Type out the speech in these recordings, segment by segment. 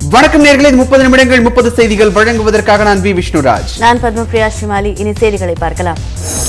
வணக்கம் நேர்களே இது முப்பது நிமிடங்கள் முப்பது செய்திகள் வழங்குவதற்காக நான் வி விஷ்ணுராஜ் நான் பத்மபிரியா ஸ்ரீமாலி இனி செய்திகளை பார்க்கலாம்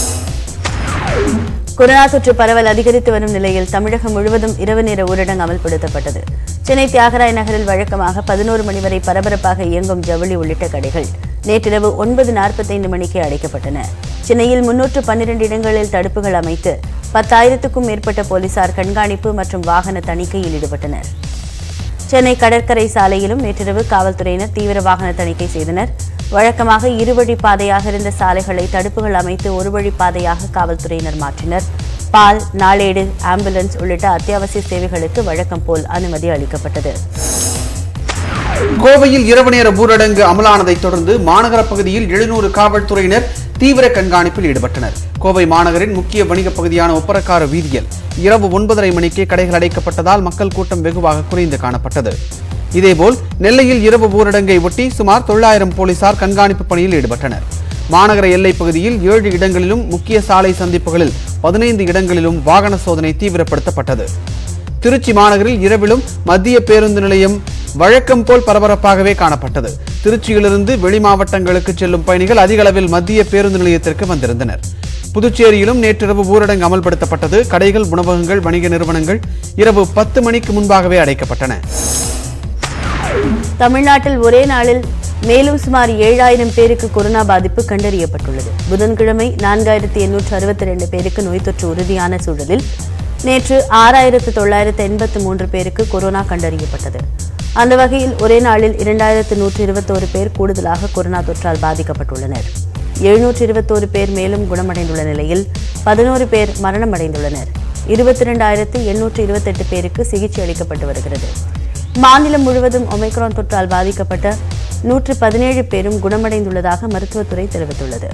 கொரோனா தொற்று பரவல் அதிகரித்து வரும் நிலையில் தமிழகம் முழுவதும் இரவு நேர ஊரடங்கு அமல்படுத்தப்பட்டது சென்னை தியாகராய நகரில் வழக்கமாக பதினோரு மணி வரை பரபரப்பாக இயங்கும் ஜவுளி உள்ளிட்ட கடைகள் நேற்றிரவு ஒன்பது நாற்பத்தைந்து மணிக்கு அடைக்கப்பட்டன சென்னையில் முன்னூற்று பன்னிரண்டு இடங்களில் தடுப்புகள் அமைத்து பத்தாயிரத்துக்கும் மேற்பட்ட போலீசார் கண்காணிப்பு மற்றும் வாகன தணிக்கையில் ஈடுபட்டனர் சென்னை கடற்கரை சாலையிலும் நேற்றிரவு காவல்துறையினர் தீவிர வாகன தணிக்கை செய்தனர் வழக்கமாக இருவழி பாதையாக இருந்த சாலைகளை தடுப்புகள் அமைத்து ஒரு வழி பாதையாக காவல்துறையினர் மாற்றினர் பால் நாளேடு ஆம்புலன்ஸ் உள்ளிட்ட அத்தியாவசிய சேவைகளுக்கு வழக்கம் போல் அனுமதி அளிக்கப்பட்டது கோவையில் இரவு நேர ஊரடங்கு அமலானதைத் தொடர்ந்து மாநகர பகுதியில் எழுநூறு காவல்துறையினர் தீவிர கண்காணிப்பில் ஈடுபட்டனர் கோவை மாநகரின் முக்கிய வணிகப் பகுதியான ஒப்பரக்கார வீதியில் இரவு ஒன்பதரை மணிக்கே கடைகள் அடைக்கப்பட்டதால் மக்கள் கூட்டம் வெகுவாக குறைந்து காணப்பட்டது இதேபோல் நெல்லையில் இரவு ஊரடங்கை ஒட்டி சுமார் தொள்ளாயிரம் போலீசார் கண்காணிப்பு பணியில் ஈடுபட்டனர் மாநகர எல்லைப் பகுதியில் ஏழு இடங்களிலும் முக்கிய சாலை சந்திப்புகளில் பதினைந்து இடங்களிலும் வாகன சோதனை தீவிரப்படுத்தப்பட்டது திருச்சி மாநகரில் இரவிலும் மத்திய பேருந்து நிலையம் வழக்கம் போல் பரபரப்பாகவே காணப்பட்டது திருச்சியிலிருந்து வெளி மாவட்டங்களுக்கு செல்லும் பயணிகள் அதிக அளவில் மத்திய பேருந்து நிலையத்திற்கு வந்திருந்தனர் புதுச்சேரியிலும் நேற்றிரவு ஊரடங்கு அமல்படுத்தப்பட்டது கடைகள் உணவகங்கள் வணிக நிறுவனங்கள் இரவு பத்து மணிக்கு முன்பாகவே அடைக்கப்பட்டன தமிழ்நாட்டில் ஒரே நாளில் மேலும் சுமார் ஏழாயிரம் பேருக்கு கொரோனா பாதிப்பு கண்டறியப்பட்டுள்ளது புதன்கிழமை நான்காயிரத்தி எண்ணூற்று அறுபத்தி ரெண்டு பேருக்கு நோய் தொற்று உறுதியான சூழலில் நேற்று ஆறாயிரத்து தொள்ளாயிரத்து எண்பத்து மூன்று பேருக்கு கொரோனா கண்டறியப்பட்டது அந்த வகையில் ஒரே நாளில் இரண்டாயிரத்து நூற்று இருபத்தோரு பேர் கூடுதலாக கொரோனா தொற்றால் பாதிக்கப்பட்டுள்ளனர் எழுநூற்று இருபத்தோரு பேர் மேலும் குணமடைந்துள்ள நிலையில் பதினோரு பேர் மரணமடைந்துள்ளனர் இருபத்தி இரண்டாயிரத்து எண்ணூற்று இருபத்தெட்டு பேருக்கு சிகிச்சை அளிக்கப்பட்டு வருகிறது மாநிலம் முழுவதும் ஒமைக்ரான் தொற்றால் பாதிக்கப்பட்ட நூற்று பதினேழு பேரும் குணமடைந்துள்ளதாக மருத்துவத்துறை தெரிவித்துள்ளது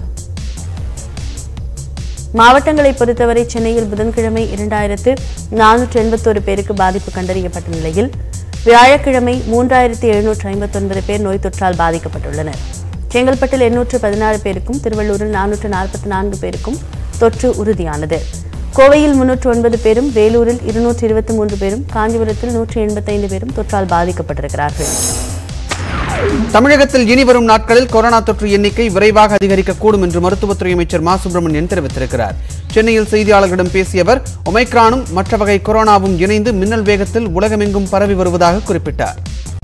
மாவட்டங்களை பொறுத்தவரை சென்னையில் புதன்கிழமை இரண்டாயிரத்து நானூற்று எண்பத்தோரு பேருக்கு பாதிப்பு கண்டறியப்பட்ட நிலையில் வியாழக்கிழமை மூன்றாயிரத்து எழுநூற்று ஐம்பத்தொன்பது பேர் நோய் தொற்றால் பாதிக்கப்பட்டுள்ளனர் செங்கல்பட்டில் எண்ணூற்று பதினாறு பேருக்கும் திருவள்ளூரில் நானூற்று நாற்பத்தி நான்கு பேருக்கும் தொற்று உறுதியானது கோவையில் முன்னூற்று ஒன்பது பேரும் வேலூரில் இருநூற்று இருபத்தி மூன்று பேரும் காஞ்சிபுரத்தில் நூற்று எண்பத்தைந்து பேரும் தொற்றால் பாதிக்கப்பட்டிருக்கிறார்கள் தமிழகத்தில் இனி வரும் நாட்களில் கொரோனா தொற்று எண்ணிக்கை விரைவாக அதிகரிக்கக்கூடும் என்று மருத்துவத்துறை அமைச்சர் மா சுப்பிரமணியன் தெரிவித்திருக்கிறார் சென்னையில் செய்தியாளர்களிடம் பேசிய அவர் ஒமைக்ரானும் மற்ற வகை கொரோனாவும் இணைந்து மின்னல் வேகத்தில் உலகமெங்கும் பரவி வருவதாக குறிப்பிட்டார்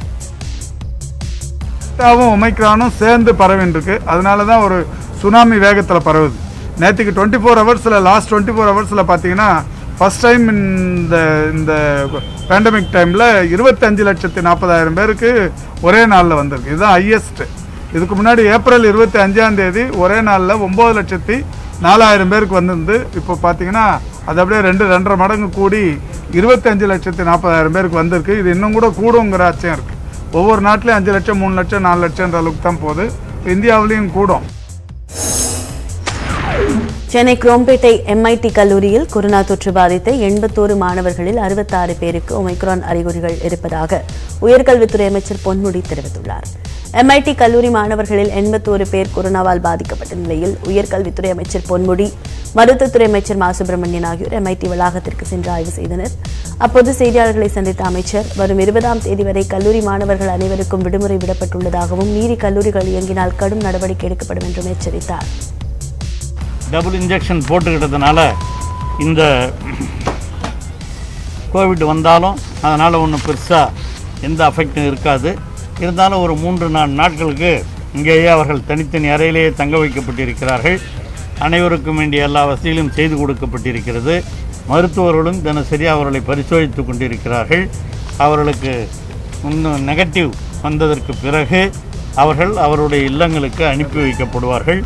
டெல்டாவும் ஒமைக்ரானும் சேர்ந்து பரவின்னு இருக்கு அதனால தான் ஒரு சுனாமி வேகத்தில் பரவுது நேற்றுக்கு டுவெண்ட்டி ஃபோர் ஹவர்ஸில் லாஸ்ட் டுவெண்ட்டி ஃபோர் ஹவர்ஸில் பார்த்தீங்கன்னா ஃபர்ஸ்ட் டைம் இந்த இந்த பேண்டமிக் டைமில் இருபத்தஞ்சு லட்சத்தி நாற்பதாயிரம் பேருக்கு ஒரே நாளில் வந்திருக்கு இதுதான் ஹையஸ்ட் இதுக்கு முன்னாடி ஏப்ரல் இருபத்தி அஞ்சாம் தேதி ஒரே நாளில் ஒம்பது லட்சத்தி நாலாயிரம் பேருக்கு வந்திருந்து இப்போ பார்த்தீங்கன்னா அது அப்படியே ரெண்டு ரெண்டரை மடங்கு கூடி இருபத்தஞ்சு லட்சத்தி நாற்பதாயிரம் பேருக்கு வந்திருக்கு இது இன்னும் கூட கூடுங்கிற அச்சம் இருக்குது ஒவ்வொரு நாட்டிலையும் அஞ்சு லட்சம் மூணு லட்சம் நாலு லட்சம்ன்ற அளவுக்கு தான் போகுது இந்தியாவிலையும் கூடும் சென்னை குரோம்பேட்டை எம்ஐடி கல்லூரியில் கொரோனா தொற்று பாதித்த எண்பத்தோரு மாணவர்களில் அறுபத்தாறு பேருக்கு ஒமைக்ரான் அறிகுறிகள் இருப்பதாக உயர்கல்வித்துறை அமைச்சர் பொன்முடி தெரிவித்துள்ளார் எம்ஐடி கல்லூரி மாணவர்களில் எண்பத்தோரு பேர் கொரோனாவால் பாதிக்கப்பட்ட நிலையில் உயர்கல்வித்துறை அமைச்சர் பொன்முடி மருத்துவத்துறை அமைச்சர் மா சுப்பிரமணியன் ஆகியோர் எம்ஐடி வளாகத்திற்கு சென்று ஆய்வு செய்தனர் அப்போது செய்தியாளர்களை சந்தித்த அமைச்சர் வரும் இருபதாம் தேதி வரை கல்லூரி மாணவர்கள் அனைவருக்கும் விடுமுறை விடப்பட்டுள்ளதாகவும் மீறி கல்லூரிகள் இயங்கினால் கடும் நடவடிக்கை எடுக்கப்படும் என்றும் எச்சரித்தார் டபுள் இன்ஜெக்ஷன் போட்டுக்கிட்டதுனால இந்த கோவிட் வந்தாலும் அதனால் ஒன்றும் பெருசாக எந்த அஃபெக்டும் இருக்காது இருந்தாலும் ஒரு மூன்று நான்கு நாட்களுக்கு இங்கேயே அவர்கள் தனித்தனி அறையிலேயே தங்க வைக்கப்பட்டிருக்கிறார்கள் அனைவருக்கும் வேண்டிய எல்லா வசதிகளும் செய்து கொடுக்கப்பட்டிருக்கிறது மருத்துவர்களும் தினசரி அவர்களை பரிசோதித்து கொண்டிருக்கிறார்கள் அவர்களுக்கு இன்னும் நெகட்டிவ் வந்ததற்கு பிறகு அவர்கள் அவருடைய இல்லங்களுக்கு அனுப்பி வைக்கப்படுவார்கள்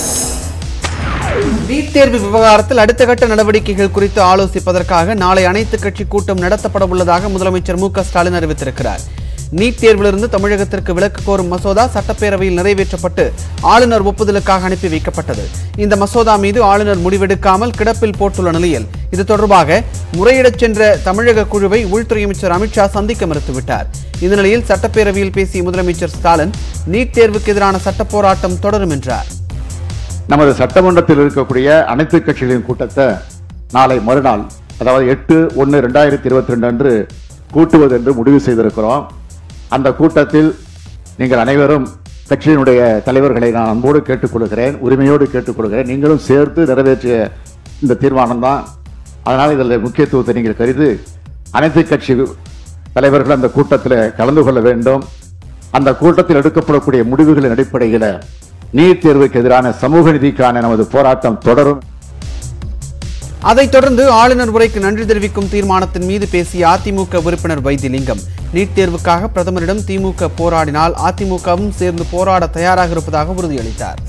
நீட் தேர்வு விவகாரத்தில் அடுத்த கட்ட நடவடிக்கைகள் குறித்து ஆலோசிப்பதற்காக நாளை அனைத்து கட்சி கூட்டம் நடத்தப்பட உள்ளதாக முதலமைச்சர் மு க ஸ்டாலின் அறிவித்திருக்கிறார் நீட் தேர்விலிருந்து தமிழகத்திற்கு விலக்கு கோரும் மசோதா சட்டப்பேரவையில் நிறைவேற்றப்பட்டு ஆளுநர் ஒப்புதலுக்காக அனுப்பி வைக்கப்பட்டது இந்த மசோதா மீது ஆளுநர் முடிவெடுக்காமல் கிடப்பில் போட்டுள்ள நிலையில் இது தொடர்பாக முறையிடச் சென்ற தமிழக குழுவை உள்துறை அமைச்சர் அமித்ஷா சந்திக்க மறுத்துவிட்டார் இந்த நிலையில் சட்டப்பேரவையில் பேசிய முதலமைச்சர் ஸ்டாலின் நீட் தேர்வுக்கு எதிரான சட்ட போராட்டம் தொடரும் என்றார் நமது சட்டமன்றத்தில் இருக்கக்கூடிய அனைத்து கட்சிகளின் கூட்டத்தை நாளை மறுநாள் அதாவது எட்டு ஒன்று ரெண்டாயிரத்தி இருபத்தி ரெண்டு அன்று கூட்டுவது என்று முடிவு செய்திருக்கிறோம் அந்த கூட்டத்தில் நீங்கள் அனைவரும் கட்சியினுடைய தலைவர்களை நான் அன்போடு கேட்டுக்கொள்கிறேன் உரிமையோடு கேட்டுக்கொள்கிறேன் நீங்களும் சேர்த்து நிறைவேற்றிய இந்த தீர்மானம் தான் அதனால் இதில் முக்கியத்துவத்தை நீங்கள் கருதி அனைத்து கட்சி தலைவர்கள் அந்த கூட்டத்தில் கலந்து கொள்ள வேண்டும் அந்த கூட்டத்தில் எடுக்கப்படக்கூடிய முடிவுகளின் அடிப்படையில் நீட் தேர்வுக்கு எதிரான சமூக நீதிக்கான நமது போராட்டம் தொடரும் அதைத் தொடர்ந்து ஆளுநர் உரைக்கு நன்றி தெரிவிக்கும் தீர்மானத்தின் மீது பேசிய அதிமுக உறுப்பினர் வைத்திலிங்கம் நீட் தேர்வுக்காக பிரதமரிடம் திமுக போராடினால் அதிமுகவும் சேர்ந்து போராட தயாராக இருப்பதாக உறுதியளித்தார்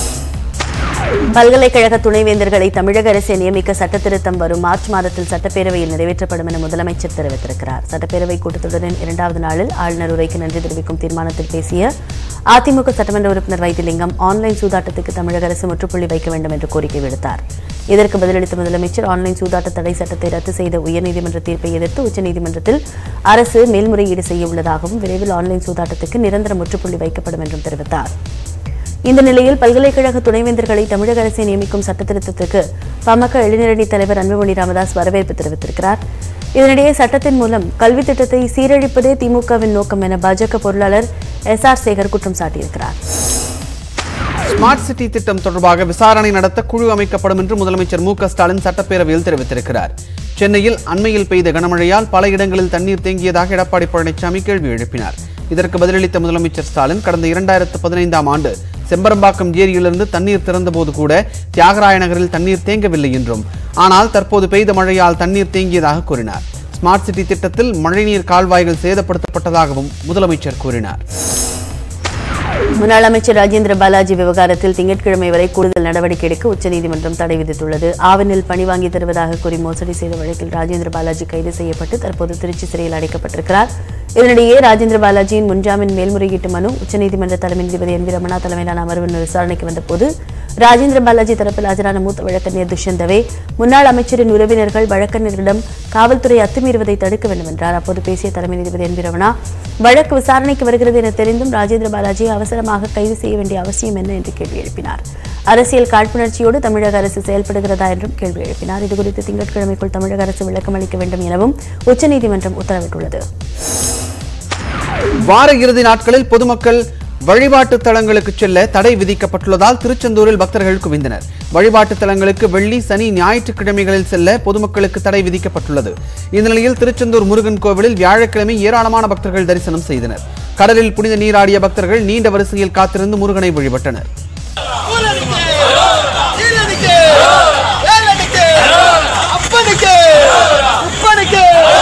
பல்கலைக்கழக துணைவேந்தர்களை தமிழக அரசை நியமிக்க சட்டத்திருத்தம் வரும் மார்ச் மாதத்தில் சட்டப்பேரவையில் நிறைவேற்றப்படும் என முதலமைச்சர் தெரிவித்திருக்கிறார் சட்டப்பேரவை கூட்டத்தொடரின் இரண்டாவது நாளில் ஆளுநர் உரைக்கு நன்றி தெரிவிக்கும் தீர்மானத்தில் பேசிய அதிமுக சட்டமன்ற உறுப்பினர் வைத்திலிங்கம் ஆன்லைன் சூதாட்டத்துக்கு தமிழக அரசு முற்றுப்புள்ளி வைக்க வேண்டும் என்று கோரிக்கை விடுத்தார் இதற்கு பதிலளித்த முதலமைச்சர் ஆன்லைன் சூதாட்ட தடை சட்டத்தை ரத்து செய்த உயர்நீதிமன்ற தீர்ப்பை எதிர்த்து உச்சநீதிமன்றத்தில் அரசு மேல்முறையீடு செய்ய உள்ளதாகவும் விரைவில் ஆன்லைன் சூதாட்டத்துக்கு நிரந்தர முற்றுப்புள்ளி வைக்கப்படும் என்றும் தெரிவித்தார் இந்த நிலையில் பல்கலைக்கழக துணைவேந்தர்களை தமிழக அரசை நியமிக்கும் சட்டத்திருத்தத்துக்கு பாமக இளைஞரணி தலைவர் அன்புமணி ராமதாஸ் வரவேற்பு தெரிவித்திருக்கிறார் இதனிடையே சட்டத்தின் மூலம் கல்வி திட்டத்தை சீரழிப்பதே திமுகவின் நோக்கம் என பாஜக பொருளாளர் எஸ் ஆர் சேகர் குற்றம் சாட்டியிருக்கிறார் ஸ்மார்ட் சிட்டி திட்டம் தொடர்பாக விசாரணை நடத்த குழு அமைக்கப்படும் என்று முதலமைச்சர் மு க ஸ்டாலின் சட்டப்பேரவையில் தெரிவித்திருக்கிறார் சென்னையில் அண்மையில் பெய்த கனமழையால் பல இடங்களில் தண்ணீர் தேங்கியதாக எடப்பாடி பழனிசாமி கேள்வி எழுப்பினார் இதற்கு பதிலளித்த முதலமைச்சர் ஸ்டாலின் கடந்த இரண்டாயிரத்து பதினைந்தாம் ஆண்டு செம்பரம்பாக்கம் ஏரியிலிருந்து தண்ணீர் திறந்தபோது கூட தியாகராய நகரில் தண்ணீர் தேங்கவில்லை என்றும் ஆனால் தற்போது பெய்த மழையால் தண்ணீர் தேங்கியதாக கூறினார் ஸ்மார்ட் சிட்டி திட்டத்தில் மழைநீர் கால்வாய்கள் சேதப்படுத்தப்பட்டதாகவும் முதலமைச்சர் கூறினார் முன்னாள் அமைச்சர் ராஜேந்திர பாலாஜி விவகாரத்தில் திங்கட்கிழமை வரை கூடுதல் நடவடிக்கை எடுக்க உச்சநீதிமன்றம் தடை விதித்துள்ளது ஆவணில் பணி வாங்கி தருவதாக கூறி மோசடி செய்த வழக்கில் ராஜேந்திர பாலாஜி கைது செய்யப்பட்டு தற்போது திருச்சி சிறையில் அடைக்கப்பட்டிருக்கிறார் இதனிடையே ராஜேந்திர பாலாஜியின் முன்ஜாமீன் மேல்முறையீட்டு மனு உச்சநீதிமன்ற தலைமை நீதிபதி என் வி ரமணா தலைமையிலான அமர்வு விசாரணைக்கு வந்தபோது ராஜேந்திர பாலாஜி தரப்பில் ஆஜரான மூத்த வழக்கறிஞர் துஷ்யந்த் தவே முன்னாள் அமைச்சரின் உறவினர்கள் வழக்கறிஞர்களிடம் காவல்துறை அத்துமீறுவதை தடுக்க வேண்டும் என்றார் அப்போது பேசிய தலைமை நீதிபதி என் வி ரமணா வழக்கு விசாரணைக்கு வருகிறது என தெரிந்தும் ராஜேந்திர பாலாஜியை அவசரமாக கைது செய்ய வேண்டிய அவசியம் என்ன என்று கேள்வி எழுப்பினார் அரசியல் காழ்ப்புணர்ச்சியோடு தமிழக அரசு செயல்படுகிறதா என்றும் கேள்வி எழுப்பினார் இதுகுறித்து திங்கட்கிழமைக்குள் தமிழக அரசு விளக்கம் அளிக்க வேண்டும் எனவும் உச்சநீதிமன்றம் உத்தரவிட்டுள்ளது வார இறுதி நாட்களில் பொதுமக்கள் வழிபாட்டு தலங்களுக்கு செல்ல தடை விதிக்கப்பட்டுள்ளதால் திருச்செந்தூரில் பக்தர்கள் குவிந்தனர் வழிபாட்டு தலங்களுக்கு வெள்ளி சனி ஞாயிற்றுக்கிழமைகளில் செல்ல பொதுமக்களுக்கு தடை விதிக்கப்பட்டுள்ளது இந்த நிலையில் திருச்செந்தூர் முருகன் கோவிலில் வியாழக்கிழமை ஏராளமான பக்தர்கள் தரிசனம் செய்தனர் கடலில் புனித நீராடிய பக்தர்கள் நீண்ட வரிசையில் காத்திருந்து முருகனை வழிபட்டனர் ஈரனுக்கு வேலனுக்கு அப்பனுக்கு உப்பனுக்கு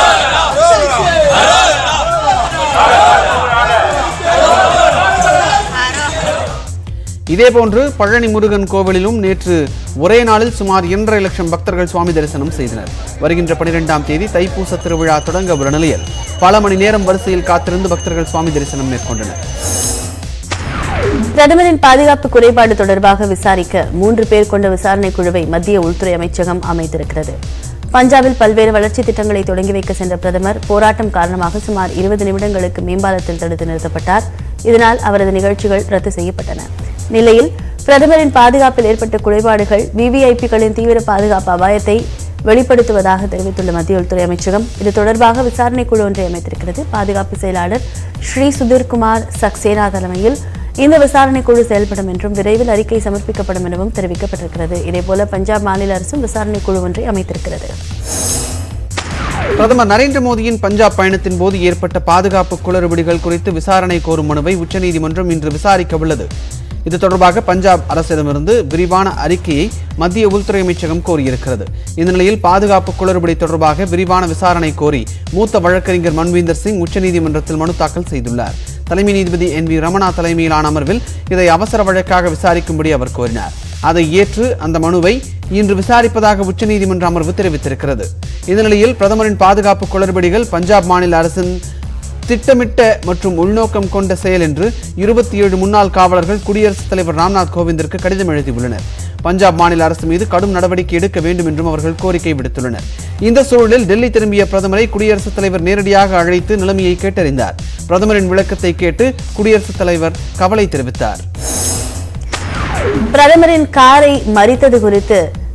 இதேபோன்று பழனி முருகன் கோவிலிலும் நேற்று ஒரே நாளில் சுமார் இரண்டரை லட்சம் பக்தர்கள் சுவாமி தரிசனம் செய்தனர் வருகின்ற பனிரெண்டாம் தேதி தைப்பூச திருவிழா தொடங்க உள்ள நிலையில் பல மணி நேரம் வரிசையில் காத்திருந்து பக்தர்கள் சுவாமி தரிசனம் மேற்கொண்டனர் பிரதமரின் பாதுகாப்பு குறைபாடு தொடர்பாக விசாரிக்க மூன்று பேர் கொண்ட விசாரணை குழுவை மத்திய உள்துறை அமைச்சகம் அமைத்திருக்கிறது பஞ்சாபில் பல்வேறு வளர்ச்சி திட்டங்களை தொடங்கி வைக்க சென்ற பிரதமர் போராட்டம் காரணமாக சுமார் இருபது நிமிடங்களுக்கு மேம்பாலத்தில் தடுத்து நிறுத்தப்பட்டார் இதனால் அவரது நிகழ்ச்சிகள் ரத்து செய்யப்பட்டன நிலையில் பிரதமரின் பாதுகாப்பில் ஏற்பட்ட குறைபாடுகள் விவிஐபிகளின் தீவிர பாதுகாப்பு அபாயத்தை வெளிப்படுத்துவதாக தெரிவித்துள்ள மத்திய உள்துறை அமைச்சகம் இது தொடர்பாக விசாரணை குழு ஒன்றை அமைத்திருக்கிறது பாதுகாப்பு செயலாளர் ஸ்ரீ சுதீர்குமார் சக்சேனா தலைமையில் இந்த விசாரணை குழு செயல்படும் என்றும் விரைவில் அறிக்கை சமர்ப்பிக்கப்படும் எனவும் தெரிவிக்கப்பட்டிருக்கிறது இதேபோல பஞ்சாப் மாநில அரசும் விசாரணை குழு ஒன்றை அமைத்திருக்கிறது பிரதமர் நரேந்திர மோடியின் பஞ்சாப் பயணத்தின் போது ஏற்பட்ட பாதுகாப்பு குளறுபடிகள் குறித்து விசாரணை கோரும் மனுவை உச்சநீதிமன்றம் இன்று விசாரிக்க உள்ளது இது தொடர்பாக பஞ்சாப் அரசிடமிருந்து விரிவான அறிக்கையை மத்திய உள்துறை அமைச்சகம் கோரியிருக்கிறது இந்த நிலையில் பாதுகாப்பு குளறுபடி தொடர்பாக விரிவான விசாரணை கோரி மூத்த வழக்கறிஞர் மன்வீந்தர் சிங் உச்சநீதிமன்றத்தில் மனு தாக்கல் செய்துள்ளார் தலைமை நீதிபதி என் வி ரமணா தலைமையிலான அமர்வில் இதை அவசர வழக்காக விசாரிக்கும்படி அவர் கோரினார் அதை ஏற்று அந்த மனுவை இன்று விசாரிப்பதாக உச்சநீதிமன்ற அமர்வு தெரிவித்திருக்கிறது இந்த நிலையில் பிரதமரின் பாதுகாப்பு குளறுபடிகள் பஞ்சாப் மாநில அரசின் திட்டமிட்ட மற்றும் உள்நோக்கம் கொண்ட செயல் என்று இருபத்தி ஏழு முன்னாள் காவலர்கள் குடியரசுத் தலைவர் ராம்நாத் கோவிந்திற்கு கடிதம் எழுதியுள்ளனர் பஞ்சாப் மாநில அரசு மீது கடும் நடவடிக்கை எடுக்க வேண்டும் என்றும் அவர்கள் கோரிக்கை விடுத்துள்ளனர் இந்த சூழலில் டெல்லி திரும்பிய பிரதமரை குடியரசுத் தலைவர் நேரடியாக அழைத்து நிலைமையை கேட்டறிந்தார் பிரதமரின் விளக்கத்தை கேட்டு குடியரசுத் தலைவர் கவலை தெரிவித்தார் பிரதமரின் காரை மறித்தது குறித்து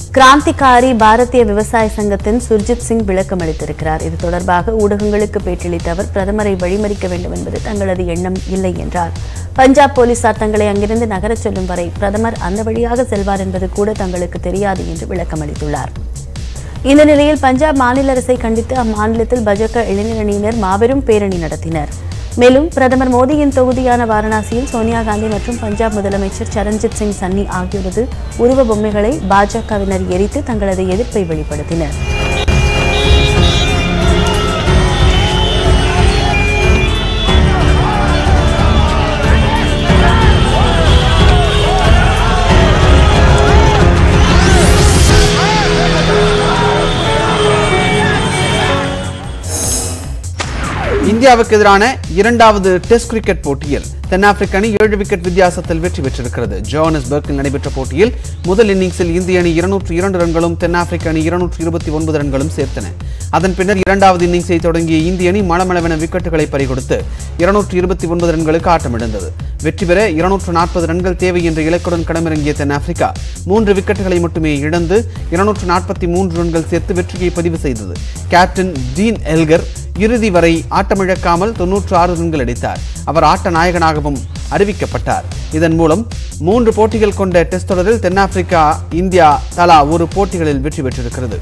கிராந்திகாரி பாரதிய விவசாய சங்கத்தின் சுர்ஜித் சிங் விளக்கம் அளித்திருக்கிறார் இது தொடர்பாக ஊடகங்களுக்கு பேட்டியளித்த அவர் பிரதமரை வழிமறிக்க வேண்டும் என்பது தங்களது எண்ணம் இல்லை என்றார் பஞ்சாப் போலீசார் தங்களை அங்கிருந்து நகரச் சொல்லும் வரை பிரதமர் அந்த வழியாக செல்வார் என்பது கூட தங்களுக்கு தெரியாது என்று விளக்கம் அளித்துள்ளார் இந்த நிலையில் பஞ்சாப் மாநில அரசை கண்டித்து அம்மாநிலத்தில் பாஜக இளைஞர் அணியினர் மாபெரும் பேரணி நடத்தினர் மேலும் பிரதமர் மோடியின் தொகுதியான வாரணாசியில் சோனியா காந்தி மற்றும் பஞ்சாப் முதலமைச்சர் சரண்ஜித் சிங் சன்னி ஆகியோரது உருவ பொம்மைகளை பாஜகவினர் எரித்து தங்களது எதிர்ப்பை வெளிப்படுத்தினர் இந்தியாவுக்கு எதிரான இரண்டாவது டெஸ்ட் கிரிக்கெட் போட்டியில் தென்னாப்பிரிக்க அணி ஏழு விக்கெட் வித்தியாசத்தில் வெற்றி பெற்றிருக்கிறது ஜோஹானஸ்பர்க்கில் நடைபெற்ற போட்டியில் முதல் இன்னிங்ஸில் இந்திய அணி இருநூற்று இரண்டு ரன்களும் தென்னாப்பிரிக்க அணி இருநூற்று இருபத்தி ஒன்பது ரன்களும் சேர்த்தன அதன் பின்னர் இரண்டாவது இன்னிங்ஸை தொடங்கிய இந்திய அணி மளமளவென விக்கெட்டுகளை பறிகொடுத்து இருநூற்று இருபத்தி ஒன்பது ரன்களுக்கு ஆட்டமிழந்தது வெற்றி பெற இருநூற்று நாற்பது ரன்கள் தேவை என்ற இலக்குடன் களமிறங்கிய தென்னாப்பிரிக்கா மூன்று விக்கெட்டுகளை மட்டுமே இழந்து இருநூற்று நாற்பத்தி மூன்று ரன்கள் சேர்த்து வெற்றியை பதிவு செய்தது கேப்டன் டீன் எல்கர் இறுதி வரை ஆட்டமிழக்காமல் தொன்னூற்று ஆறு ரன்கள் அடித்தார் அவர் ஆட்ட நாயகனாகவும் அறிவிக்கப்பட்டார் இதன் மூலம் மூன்று போட்டிகள் கொண்ட டெஸ்ட் தொடரில் தென்னாப்பிரிக்கா இந்தியா தலா ஒரு போட்டிகளில் வெற்றி பெற்றிருக்கிறது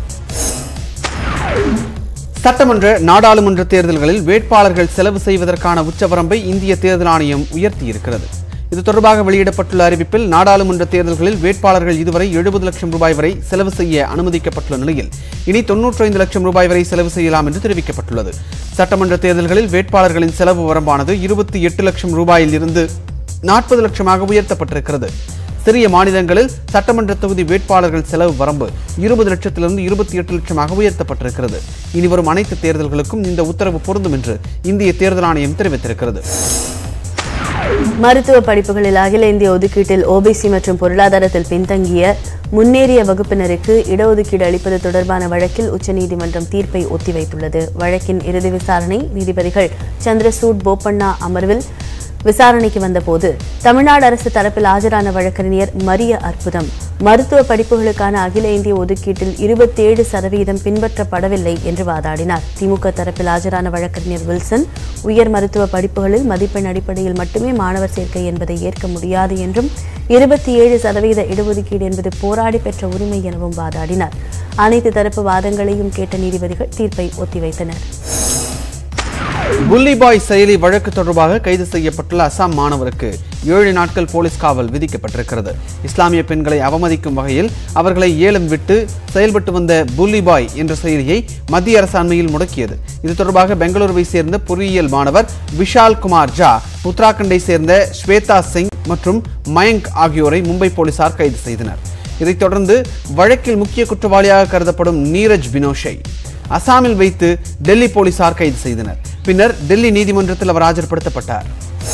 சட்டமன்ற நாடாளுமன்ற தேர்தல்களில் வேட்பாளர்கள் செலவு செய்வதற்கான உச்சவரம்பை இந்திய தேர்தல் ஆணையம் உயர்த்தியிருக்கிறது இது தொடர்பாக வெளியிடப்பட்டுள்ள அறிவிப்பில் நாடாளுமன்ற தேர்தல்களில் வேட்பாளர்கள் இதுவரை எழுபது லட்சம் ரூபாய் வரை செலவு செய்ய அனுமதிக்கப்பட்டுள்ள நிலையில் இனி தொன்னூற்றைந்து லட்சம் ரூபாய் வரை செலவு செய்யலாம் என்று தெரிவிக்கப்பட்டுள்ளது சட்டமன்ற தேர்தல்களில் வேட்பாளர்களின் செலவு வரம்பானது இருபத்தி எட்டு லட்சம் ரூபாயில் இருந்து நாற்பது லட்சமாக உயர்த்தப்பட்டிருக்கிறது சிறிய மாநிலங்களில் சட்டமன்ற தொகுதி வேட்பாளர்கள் செலவு வரம்பு இருபது லட்சத்திலிருந்து இருபத்தி எட்டு லட்சமாக உயர்த்தப்பட்டிருக்கிறது இனி வரும் அனைத்து தேர்தல்களுக்கும் இந்த உத்தரவு பொருந்தும் என்று இந்திய தேர்தல் ஆணையம் தெரிவித்திருக்கிறது மருத்துவ படிப்புகளில் அகில இந்திய ஒதுக்கீட்டில் ஓபிசி மற்றும் பொருளாதாரத்தில் பின்தங்கிய முன்னேறிய வகுப்பினருக்கு இடஒதுக்கீடு அளிப்பது தொடர்பான வழக்கில் உச்சநீதிமன்றம் தீர்ப்பை ஒத்திவைத்துள்ளது வழக்கின் இறுதி விசாரணை நீதிபதிகள் சந்திரசூட் போப்பண்ணா அமர்வில் விசாரணைக்கு வந்தபோது தமிழ்நாடு அரசு தரப்பில் ஆஜரான வழக்கறிஞர் மரிய அற்புதம் மருத்துவ படிப்புகளுக்கான அகில இந்திய ஒதுக்கீட்டில் இருபத்தேழு சதவீதம் பின்பற்றப்படவில்லை என்று வாதாடினார் திமுக தரப்பில் ஆஜரான வழக்கறிஞர் வில்சன் உயர் மருத்துவ படிப்புகளில் மதிப்பெண் அடிப்படையில் மட்டுமே மாணவர் சேர்க்கை என்பதை ஏற்க முடியாது என்றும் இருபத்தி ஏழு சதவீத இடஒதுக்கீடு என்பது போராடி பெற்ற உரிமை எனவும் வாதாடினார் அனைத்து தரப்பு வாதங்களையும் கேட்ட நீதிபதிகள் தீர்ப்பை ஒத்திவைத்தனர் புல்லி பாய் செயலி வழக்கு தொடர்பாக கைது செய்யப்பட்டுள்ள அசாம் மாணவருக்கு ஏழு நாட்கள் போலீஸ் காவல் விதிக்கப்பட்டிருக்கிறது இஸ்லாமிய பெண்களை அவமதிக்கும் வகையில் அவர்களை ஏலம் விட்டு செயல்பட்டு வந்த புல்லி பாய் என்ற செயலியை மத்திய அரசாண்மையில் முடக்கியது இது தொடர்பாக பெங்களூருவை சேர்ந்த பொறியியல் மாணவர் விஷால் குமார் ஜா உத்தராகண்டை சேர்ந்த ஸ்வேதா சிங் மற்றும் மயங்க் ஆகியோரை மும்பை போலீசார் கைது செய்தனர் இதைத் தொடர்ந்து வழக்கில் முக்கிய குற்றவாளியாக கருதப்படும் நீரஜ் பினோஷை அசாமில் வைத்து டெல்லி போலீசார் கைது செய்தனர் பின்னர் டெல்லி நீதிமன்றத்தில் அவர் ஆஜர்படுத்தப்பட்டார்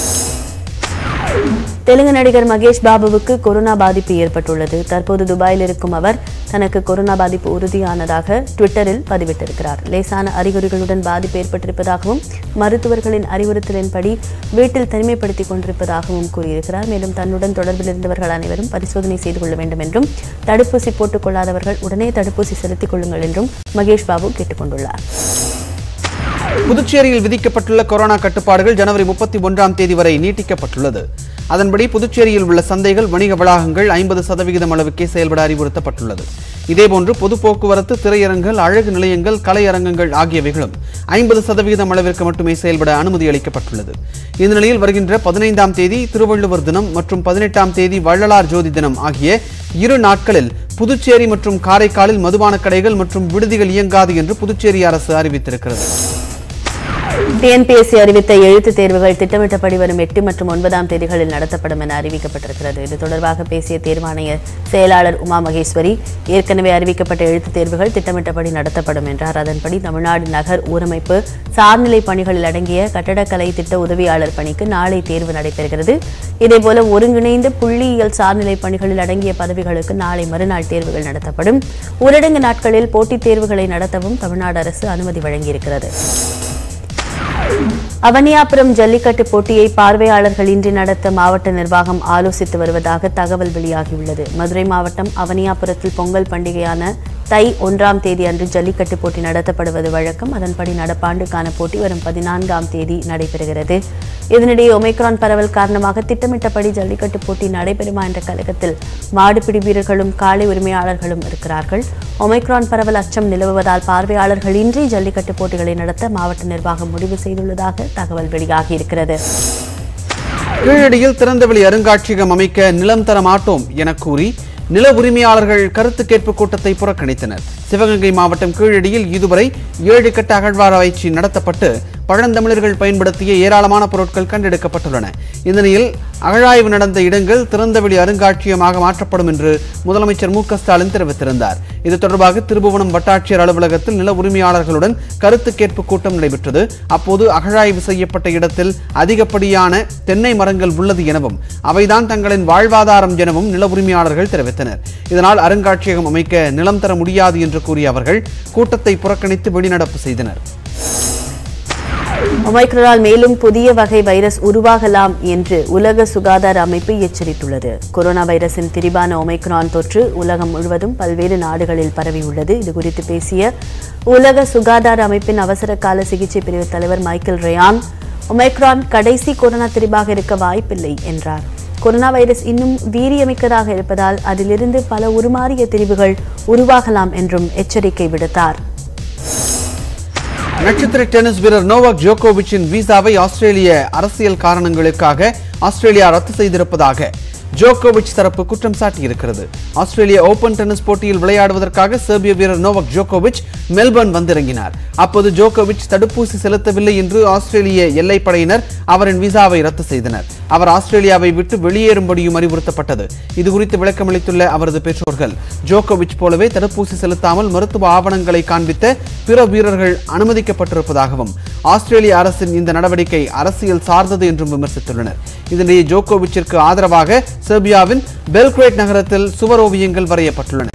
தெலுங்கு நடிகர் மகேஷ் பாபுவுக்கு கொரோனா பாதிப்பு ஏற்பட்டுள்ளது தற்போது துபாயில் இருக்கும் அவர் தனக்கு கொரோனா பாதிப்பு உறுதியானதாக ட்விட்டரில் பதிவிட்டிருக்கிறார் லேசான அறிகுறிகளுடன் பாதிப்பு ஏற்பட்டிருப்பதாகவும் மருத்துவர்களின் அறிவுறுத்தலின்படி வீட்டில் தனிமைப்படுத்திக் கொண்டிருப்பதாகவும் கூறியிருக்கிறார் மேலும் தன்னுடன் தொடர்பில் இருந்தவர்கள் அனைவரும் பரிசோதனை செய்து கொள்ள வேண்டும் என்றும் தடுப்பூசி போட்டுக் கொள்ளாதவர்கள் உடனே தடுப்பூசி செலுத்திக் கொள்ளுங்கள் என்றும் மகேஷ் பாபு கேட்டுக் கொண்டுள்ளார் புதுச்சேரியில் விதிக்கப்பட்டுள்ள கொரோனா கட்டுப்பாடுகள் ஜனவரி முப்பத்தி ஒன்றாம் தேதி வரை நீட்டிக்கப்பட்டுள்ளது அதன்படி புதுச்சேரியில் உள்ள சந்தைகள் வணிக வளாகங்கள் ஐம்பது சதவிகிதம் அளவுக்கே செயல்பட அறிவுறுத்தப்பட்டுள்ளது இதேபோன்று பொது போக்குவரத்து திரையரங்குகள் அழகு நிலையங்கள் கலையரங்கங்கள் ஆகியவைகளும் ஐம்பது சதவிகிதம் அளவிற்கு மட்டுமே செயல்பட அனுமதி அளிக்கப்பட்டுள்ளது இந்த நிலையில் வருகின்ற பதினைந்தாம் தேதி திருவள்ளுவர் தினம் மற்றும் பதினெட்டாம் தேதி வள்ளலார் ஜோதி தினம் ஆகிய இரு நாட்களில் புதுச்சேரி மற்றும் காரைக்காலில் மதுபான கடைகள் மற்றும் விடுதிகள் இயங்காது என்று புதுச்சேரி அரசு அறிவித்திருக்கிறது டிஎன்பிஎஸ்சி அறிவித்த எழுத்துத் தேர்வுகள் திட்டமிட்டபடி வரும் எட்டு மற்றும் ஒன்பதாம் தேதிகளில் நடத்தப்படும் என அறிவிக்கப்பட்டிருக்கிறது இது தொடர்பாக பேசிய தேர்வாணைய செயலாளர் உமா மகேஸ்வரி ஏற்கனவே அறிவிக்கப்பட்ட எழுத்துத் தேர்வுகள் திட்டமிட்டபடி நடத்தப்படும் என்றார் அதன்படி தமிழ்நாடு நகர் ஊரமைப்பு சார்நிலை பணிகளில் அடங்கிய கட்டடக்கலை திட்ட உதவியாளர் பணிக்கு நாளை தேர்வு நடைபெறுகிறது இதேபோல ஒருங்கிணைந்த புள்ளியியல் சார்நிலை பணிகளில் அடங்கிய பதவிகளுக்கு நாளை மறுநாள் தேர்வுகள் நடத்தப்படும் ஊரடங்கு நாட்களில் போட்டித் தேர்வுகளை நடத்தவும் தமிழ்நாடு அரசு அனுமதி வழங்கியிருக்கிறது அவனியாபுரம் ஜல்லிக்கட்டு போட்டியை பார்வையாளர்களின்றி நடத்த மாவட்ட நிர்வாகம் ஆலோசித்து வருவதாக தகவல் வெளியாகியுள்ளது மதுரை மாவட்டம் அவனியாபுரத்தில் பொங்கல் பண்டிகையான தை ஒன்றாம் தேதி அன்று ஜல்லிக்கட்டு போட்டி நடத்தப்படுவது வழக்கம் அதன்படி நடப்பாண்டுக்கான போட்டி வரும் பதினான்காம் தேதி நடைபெறுகிறது இதனிடையே ஒமைக்ரான் பரவல் காரணமாக திட்டமிட்டபடி ஜல்லிக்கட்டு போட்டி நடைபெறுமா என்ற கழகத்தில் மாடுபிடி வீரர்களும் காளை உரிமையாளர்களும் இருக்கிறார்கள் ஒமைக்ரான் பரவல் அச்சம் நிலவுவதால் பார்வையாளர்கள் இன்றி ஜல்லிக்கட்டு போட்டிகளை நடத்த மாவட்ட நிர்வாகம் முடிவு செய்துள்ளதாக தகவல் வெளியாகியிருக்கிறது கீழடியில் திறந்தவெளி அருங்காட்சியகம் அமைக்க நிலம் தர மாட்டோம் என கூறி நில உரிமையாளர்கள் கருத்து கேட்பு கூட்டத்தை புறக்கணித்தனர் சிவகங்கை மாவட்டம் கீழடியில் இதுவரை ஏழு கட்ட அகழ்வாராய்ச்சி நடத்தப்பட்டு பழந்தமிழர்கள் பயன்படுத்திய ஏராளமான பொருட்கள் கண்டெடுக்கப்பட்டுள்ளன இந்த நிலையில் அகழாய்வு நடந்த இடங்கள் திறந்தவெளி அருங்காட்சியகமாக மாற்றப்படும் என்று முதலமைச்சர் மு க ஸ்டாலின் தெரிவித்திருந்தார் இது தொடர்பாக திருபுவனம் வட்டாட்சியர் அலுவலகத்தில் நில உரிமையாளர்களுடன் கருத்து கேட்பு கூட்டம் நடைபெற்றது அப்போது அகழாய்வு செய்யப்பட்ட இடத்தில் அதிகப்படியான தென்னை மரங்கள் உள்ளது எனவும் அவைதான் தங்களின் வாழ்வாதாரம் எனவும் நில உரிமையாளர்கள் தெரிவித்தனர் இதனால் அருங்காட்சியகம் அமைக்க நிலம் தர முடியாது என்று கூறிய அவர்கள் கூட்டத்தை புறக்கணித்து வெளிநடப்பு செய்தனர் ஒமைக்ரானால் மேலும் புதிய வகை வைரஸ் உருவாகலாம் என்று உலக சுகாதார அமைப்பு எச்சரித்துள்ளது கொரோனா வைரஸின் திரிபான ஒமைக்ரான் தொற்று உலகம் முழுவதும் பல்வேறு நாடுகளில் பரவியுள்ளது இதுகுறித்து பேசிய உலக சுகாதார அமைப்பின் அவசர கால சிகிச்சை பிரிவு தலைவர் மைக்கேல் ரயான் ஒமைக்ரான் கடைசி கொரோனா திரிபாக இருக்க வாய்ப்பில்லை என்றார் கொரோனா வைரஸ் இன்னும் வீரியமிக்கதாக இருப்பதால் அதிலிருந்து பல உருமாறிய திரிவுகள் உருவாகலாம் என்றும் எச்சரிக்கை விடுத்தார் நட்சத்திர டென்னிஸ் வீரர் நோவாக் ஜோகோவிச்சின் விசாவை ஆஸ்திரேலிய அரசியல் காரணங்களுக்காக ஆஸ்திரேலியா ரத்து செய்திருப்பதாக ஜோகோவிச் தரப்பு குற்றம் சாட்டியிருக்கிறது ஆஸ்திரேலிய ஓபன் டென்னிஸ் போட்டியில் விளையாடுவதற்காக செர்பிய வீரர் நோவாக் ஜோகோவிச் மெல்பர்ன் வந்திறங்கினார் அப்போது ஜோகோவிச் தடுப்பூசி செலுத்தவில்லை என்று ஆஸ்திரேலிய எல்லைப்படையினர் அவரின் விசாவை ரத்து செய்தனர் அவர் ஆஸ்திரேலியாவை விட்டு வெளியேறும்படியும் அறிவுறுத்தப்பட்டது இதுகுறித்து விளக்கமளித்துள்ள அவரது பெற்றோர்கள் ஜோகோவிச் போலவே தடுப்பூசி செலுத்தாமல் மருத்துவ ஆவணங்களை காண்பித்த பிற வீரர்கள் அனுமதிக்கப்பட்டிருப்பதாகவும் ஆஸ்திரேலிய அரசின் இந்த நடவடிக்கை அரசியல் சார்ந்தது என்றும் விமர்சித்துள்ளனர் இதனிடையே ஜோகோவிச்சிற்கு ஆதரவாக செர்பியாவின் பெல்கிரேட் நகரத்தில் சுவரோவியங்கள் வரையப்பட்டுள்ளன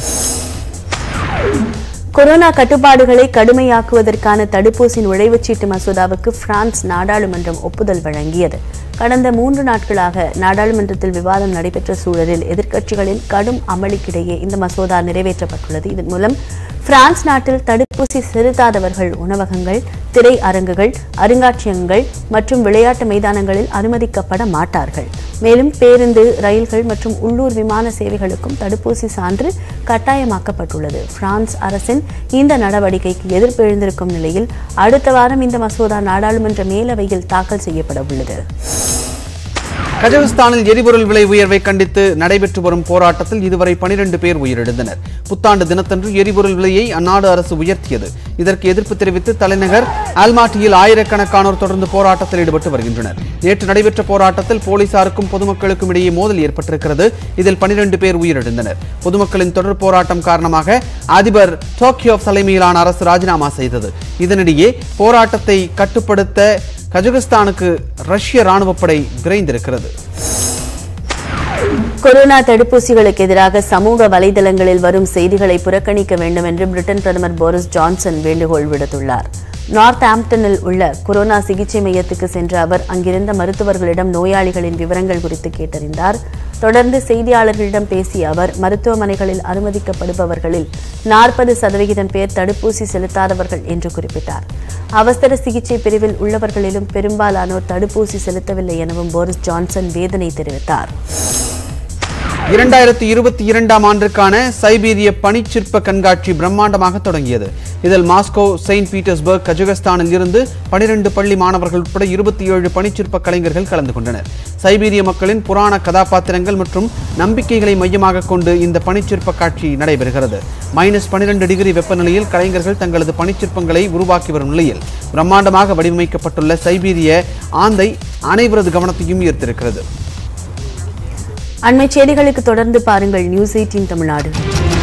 கொரோனா கட்டுப்பாடுகளை கடுமையாக்குவதற்கான தடுப்பூசி நுழைவுச்சீட்டு மசோதாவுக்கு பிரான்ஸ் நாடாளுமன்றம் ஒப்புதல் வழங்கியது கடந்த மூன்று நாட்களாக நாடாளுமன்றத்தில் விவாதம் நடைபெற்ற சூழலில் எதிர்க்கட்சிகளின் கடும் அமளிக்கிடையே இந்த மசோதா நிறைவேற்றப்பட்டுள்ளது இதன் மூலம் பிரான்ஸ் நாட்டில் தடுப்பூசி செலுத்தாதவர்கள் உணவகங்கள் திரை அரங்குகள் அருங்காட்சியகங்கள் மற்றும் விளையாட்டு மைதானங்களில் அனுமதிக்கப்பட மாட்டார்கள் மேலும் பேருந்து ரயில்கள் மற்றும் உள்ளூர் விமான சேவைகளுக்கும் தடுப்பூசி சான்று கட்டாயமாக்கப்பட்டுள்ளது பிரான்ஸ் அரசின் இந்த நடவடிக்கைக்கு எதிர்ப்பு எழுந்திருக்கும் நிலையில் அடுத்த வாரம் இந்த மசோதா நாடாளுமன்ற மேலவையில் தாக்கல் செய்யப்பட உள்ளது கஜகஸ்தானில் எரிபொருள் விலை உயர்வை கண்டித்து நடைபெற்று வரும் போராட்டத்தில் இதுவரை 12 பேர் உயிரிழந்தனர் புத்தாண்டு தினத்தன்று எரிபொருள் விலையை அந்நாடு அரசு உயர்த்தியது இதற்கு எதிர்ப்பு தெரிவித்து தலைநகர் ஆல்மாட்டியில் ஆயிரக்கணக்கானோர் தொடர்ந்து போராட்டத்தில் ஈடுபட்டு வருகின்றனர் நேற்று நடைபெற்ற போராட்டத்தில் போலீசாருக்கும் பொதுமக்களுக்கும் இடையே மோதல் ஏற்பட்டிருக்கிறது இதில் 12 பேர் உயிரிழந்தனர் பொதுமக்களின் தொடர் போராட்டம் காரணமாக அதிபர் டோக்கியோ தலைமையிலான அரசு ராஜினாமா செய்தது இதனிடையே போராட்டத்தை கட்டுப்படுத்த கஜகஸ்தானுக்கு ரஷ்ய ராணுவப்படை விரைந்திருக்கிறது கொரோனா தடுப்பூசிகளுக்கு எதிராக சமூக வலைதளங்களில் வரும் செய்திகளை புறக்கணிக்க வேண்டும் என்று பிரிட்டன் பிரதமர் போரிஸ் ஜான்சன் வேண்டுகோள் விடுத்துள்ளார் நார்த் ஆம்ப்டனில் உள்ள கொரோனா சிகிச்சை மையத்துக்கு சென்ற அவர் அங்கிருந்த மருத்துவர்களிடம் நோயாளிகளின் விவரங்கள் குறித்து கேட்டறிந்தார் தொடர்ந்து செய்தியாளர்களிடம் பேசிய அவர் மருத்துவமனைகளில் அனுமதிக்கப்படுபவர்களில் நாற்பது சதவிகிதம் பேர் தடுப்பூசி செலுத்தாதவர்கள் என்று குறிப்பிட்டார் அவசர சிகிச்சை பிரிவில் உள்ளவர்களிலும் பெரும்பாலானோர் தடுப்பூசி செலுத்தவில்லை எனவும் போரிஸ் ஜான்சன் வேதனை தெரிவித்தார் இரண்டாயிரத்தி இருபத்தி இரண்டாம் ஆண்டிற்கான சைபீரிய பனிச்சிற்ப கண்காட்சி பிரம்மாண்டமாக தொடங்கியது இதில் மாஸ்கோ செயின்ட் பீட்டர்ஸ்பர்க் கஜகஸ்தானில் இருந்து பனிரெண்டு பள்ளி மாணவர்கள் உட்பட இருபத்தி ஏழு பனிச்சிற்ப கலைஞர்கள் கலந்து கொண்டனர் சைபீரிய மக்களின் புராண கதாபாத்திரங்கள் மற்றும் நம்பிக்கைகளை மையமாக கொண்டு இந்த பனிச்சிற்ப காட்சி நடைபெறுகிறது மைனஸ் பனிரெண்டு டிகிரி வெப்பநிலையில் கலைஞர்கள் தங்களது பனிச்சிற்பங்களை உருவாக்கி வரும் நிலையில் பிரம்மாண்டமாக வடிவமைக்கப்பட்டுள்ள சைபீரிய ஆந்தை அனைவரது கவனத்தையும் ஈர்த்திருக்கிறது அண்மை செய்திகளுக்கு தொடர்ந்து பாருங்கள் நியூஸ் எயிட்டீன் தமிழ்நாடு